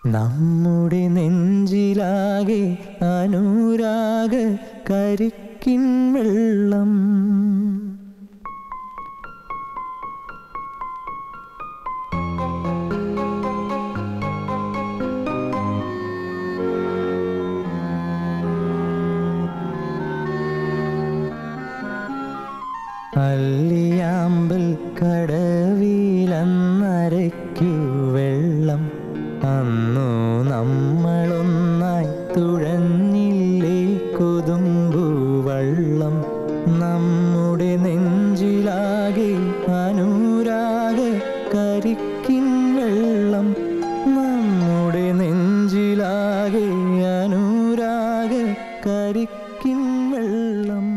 നമ്മുടെ നെഞ്ചിലാകെ അനുരാഗ കരിക്കിൻ വെള്ളം അല്ലിയാമ്പൽ കടവിലന്നരയ്ക്കു വെള്ളം അന്നു നമ്മളൊന്നായി തുഴഞ്ഞില്ലേ കൊതുമ്പു വള്ളം നമ്മുടെ നെഞ്ചിലാകെ അനുരാഗ കരിക്കിൻ വെള്ളം നമ്മുടെ നെഞ്ചിലാകെ അനുരാഗ കരിക്കിൻ വെള്ളം